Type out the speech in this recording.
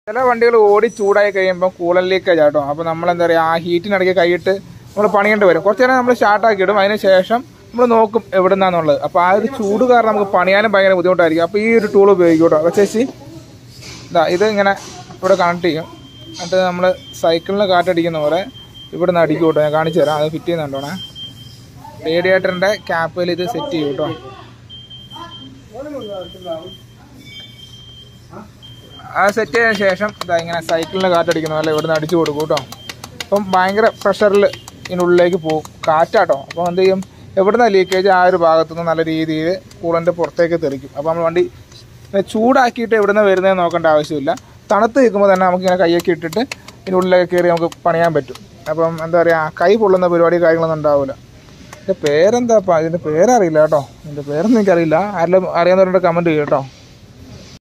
ചില വണ്ടികൾ ഓടി ചൂടായി കഴിയുമ്പോൾ കൂളൻ ലീക്കേജ് ആട്ടോ അപ്പോൾ നമ്മൾ എന്താ പറയുക ആ ഹീറ്റിനിടയ്ക്ക് കൈയിട്ട് നമ്മൾ പണിയേണ്ടി വരും കുറച്ച് നേരം നമ്മൾ സ്റ്റാർട്ടാക്കി ഇടും അതിന് ശേഷം നമ്മൾ നോക്കും എവിടെ നിന്നാന്നുള്ളത് അപ്പോൾ ആ ഒരു ചൂട് കാരണം നമുക്ക് പണിയാനും ഭയങ്കര ബുദ്ധിമുട്ടായിരിക്കും അപ്പോൾ ഈ ഒരു ടൂൾ ഉപയോഗിക്കും കേട്ടോ അപ്പോൾ ചേച്ചി ഇതാ ഇത് ഇങ്ങനെ ഇവിടെ കണക്ട് ചെയ്യും എന്നിട്ട് നമ്മൾ സൈക്കിളിന് കാറ്റടിക്കുന്ന പോലെ ഇവിടെ നിന്ന് അടിക്കും കേട്ടോ ഞാൻ കാണിച്ചു തരാം അത് ഫിറ്റ് ചെയ്യുന്നുണ്ടോണേ റേഡിയേറ്ററിൻ്റെ ക്യാപ്പിൽ ഇത് സെറ്റ് ചെയ്യും കേട്ടോ ആ സെറ്റ് ചെയ്തതിന് ശേഷം ഇതാ ഇങ്ങനെ സൈക്കിളിന് കാറ്റടിക്കുന്ന പോലെ ഇവിടുന്ന് അടിച്ചു കൊടുക്കും കേട്ടോ അപ്പം ഭയങ്കര പ്രഷറിൽ ഇതിനുള്ളിലേക്ക് പോകും കാറ്റാട്ടോ അപ്പോൾ എന്ത് ചെയ്യും എവിടുന്ന ലീക്കേജ് ആ ഒരു ഭാഗത്തു നിന്ന് നല്ല രീതിയിൽ കൂളൻ്റെ പുറത്തേക്ക് തെറിക്കും അപ്പോൾ നമ്മൾ വണ്ടി ഇങ്ങനെ ചൂടാക്കിയിട്ട് എവിടുന്ന് വരുന്നതെന്ന് നോക്കേണ്ട ആവശ്യമില്ല തണുത്ത് നിൽക്കുമ്പോൾ തന്നെ നമുക്കിങ്ങനെ കൈയൊക്കെ ഇട്ടിട്ട് ഇതിനുള്ളിലേക്ക് കയറി നമുക്ക് പണിയാൻ പറ്റും അപ്പം എന്താ പറയുക കൈ പൊള്ളുന്ന പരിപാടി കാര്യങ്ങളൊന്നും ഉണ്ടാവില്ല ഇതിൻ്റെ പേരെന്താപ്പാ ഇതിൻ്റെ പേരറിയില്ല കേട്ടോ ഇതിൻ്റെ പേരൊന്നും എനിക്കറിയില്ല ആരെങ്കിലും അറിയാവുന്നവരുടെ കമൻറ്റ് ചെയ്യും കേട്ടോ